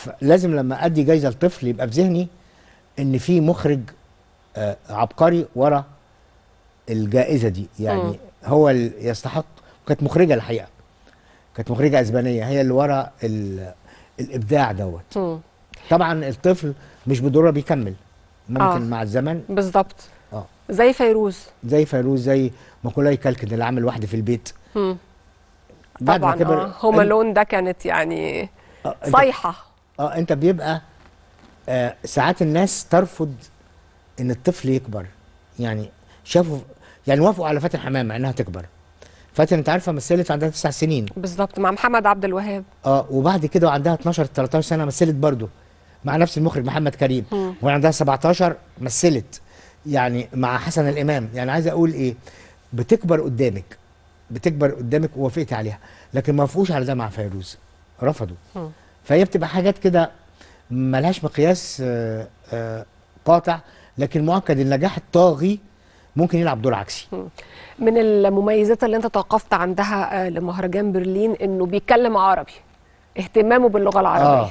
فلازم لما ادي جايزه لطفل يبقى في ذهني ان في مخرج آه، عبقري ورا الجائزه دي يعني مم. هو اللي يستحق كانت مخرجه الحقيقه كانت مخرجه اسبانيه هي اللي ورا ال- الابداع دوت مم. طبعا الطفل مش بالضروره بيكمل ممكن آه. آه. مع الزمن بالظبط اه زي فيروز زي فيروز زي ماكولاي كالكن اللي عامل واحده في البيت مم. بعد ما طبعا كبر اه هوم أنت- الون ده كانت يعني آه، أنت- صيحه اه انت بيبقى آه ساعات الناس ترفض ان الطفل يكبر يعني شافوا يعني وافقوا على فاتن حمامه انها تكبر فاتن انت عارفه مثلت عندها تسع سنين بالظبط مع محمد عبد الوهاب اه وبعد كده وعندها 12 13 سنه مثلت برضه مع نفس المخرج محمد كريم مم. وعندها 17 مثلت يعني مع حسن الامام يعني عايز اقول ايه بتكبر قدامك بتكبر قدامك ووافقت عليها لكن ما وافقوش على ده مع فيروز رفضوا مم. فهي بتبقى حاجات كده ملهاش مقياس آه، آه، قاطع لكن مؤكد النجاح الطاغي ممكن يلعب دور عكسي من المميزات اللي انت توقفت عندها آه، لمهرجان برلين انه بيتكلم عربي اهتمامه باللغه العربيه اه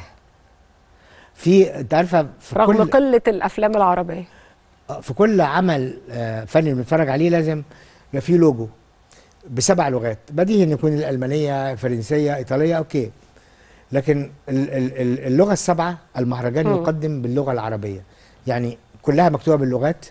في انت عارفه في رغم كل قله الافلام العربيه آه، في كل عمل آه، فني بنتفرج عليه لازم يبقى فيه لوجو بسبع لغات بديهي ان يكون الالمانيه الفرنسيه ايطاليه اوكي لكن ال- ال- ال- اللغه السبعه المهرجان مم. يقدم باللغه العربيه يعني كلها مكتوبه باللغات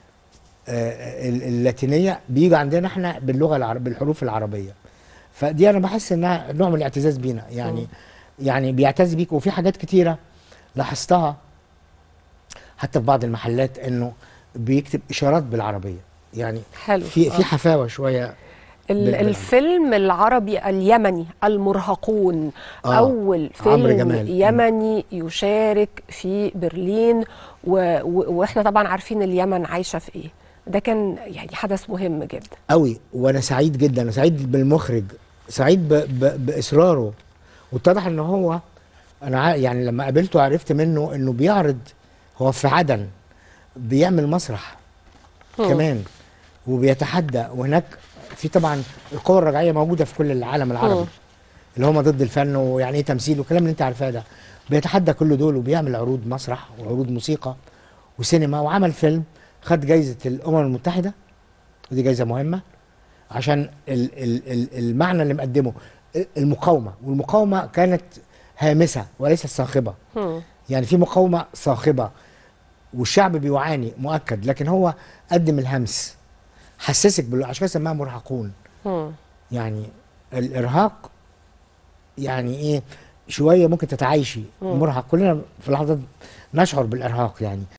آه، ال- اللاتينيه بيجي عندنا احنا باللغه العرب بالحروف العربيه فدي انا بحس انها نوع من الاعتزاز بينا يعني يعني بيعتز بيك وفي حاجات كتيره لاحظتها حتى في بعض المحلات انه بيكتب اشارات بالعربيه يعني حلو في في آه. حفاوه شويه ال- بالعربي. الفيلم العربي اليمني المرهقون آه، اول عمرو فيلم جمال. يمني يشارك في برلين و... و... واحنا طبعا عارفين اليمن عايشه في ايه ده كان يعني حدث مهم جدا قوي وانا سعيد جدا انا سعيد بالمخرج سعيد ب ب باصراره واتضح ان هو انا ع- يعني لما قابلته عرفت منه انه بيعرض هو في عدن بيعمل مسرح مم. كمان وبيتحدى وهناك في طبعا القوى الرجعيه موجوده في كل العالم العربي مم. اللي هم ضد الفن ويعني ايه تمثيل والكلام اللي انت عارفاه ده بيتحدى كل دول وبيعمل عروض مسرح وعروض موسيقى وسينما وعمل فيلم خد جايزه الامم المتحده ودي جايزه مهمه عشان ال ال ال المعنى اللي مقدمه المقاومه والمقاومه كانت هامسه وليست صاخبه مم. يعني في مقاومه صاخبه والشعب بيعاني مؤكد لكن هو قدم الهمس حسسك بال عشان كده سماها مرهقون مم. يعني الارهاق يعني ايه شويه ممكن تتعايشي مم. مرهق كلنا في لحظات نشعر بالارهاق يعني